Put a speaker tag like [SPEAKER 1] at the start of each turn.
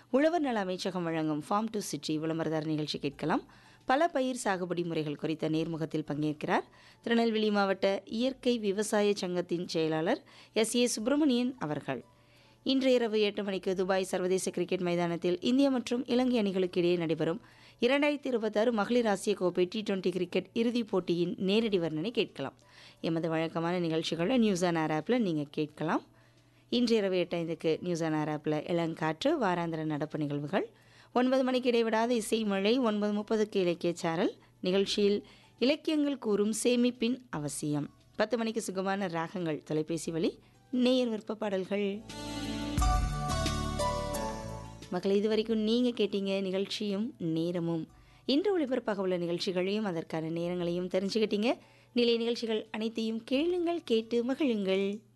[SPEAKER 1] உழவர் நல அமைச்சகம் வழங்கும் ஃபார்ம் டு சிட்டி விளம்பரதார் நிகழ்ச்சி கேட்கலாம் பல பயிர் சாகுபடி முறைகள் குறித்த நேர்முகத்தில் பங்கேற்கிறார் திருநெல்வேலி மாவட்ட இயற்கை விவசாய சங்கத்தின் செயலாளர் எஸ் ஏ சுப்பிரமணியன் அவர்கள் இன்று இரவு எட்டு மணிக்கு துபாய் சர்வதேச கிரிக்கெட் மைதானத்தில் இந்தியா மற்றும் இலங்கை அணிகளுக்கு இடையே நடைபெறும் இரண்டாயிரத்தி இருபத்தாறு மகளிர் ஆசிய கோப்பை டி டுவெண்டி கிரிக்கெட் இறுதிப் போட்டியின் நேரடி வர்ணனை கேட்கலாம் எமது வழக்கமான நிகழ்ச்சிகளை நியூஸ் ஆன் ஏர் ஆப்பில் நீங்கள் கேட்கலாம் இன்று இரவு எட்டு ஐந்துக்கு நியூஸ் ஆன் ஏர் ஆப்பில் இளங்காற்று வாராந்திர நடப்பு நிகழ்வுகள் ஒன்பது மணிக்கு இடைவிடாத இசை மழை ஒன்பது முப்பதுக்கு இலக்கிய சாரல் நிகழ்ச்சியில் இலக்கியங்கள் கூறும் சேமிப்பின் அவசியம் பத்து மணிக்கு சுகமான ராகங்கள் தொலைபேசி வழி நேயர் விருப்ப பாடல்கள் மக்களை இதுவரைக்கும் நீங்கள் கேட்டீங்க நிகழ்ச்சியும் நேரமும் இன்று ஒளிபரப்பாக உள்ள நிகழ்ச்சிகளையும் அதற்கான நேரங்களையும் தெரிஞ்சுக்கிட்டீங்க நிலை நிகழ்ச்சிகள் அனைத்தையும் கேளுங்கள் கேட்டு மகிழுங்கள்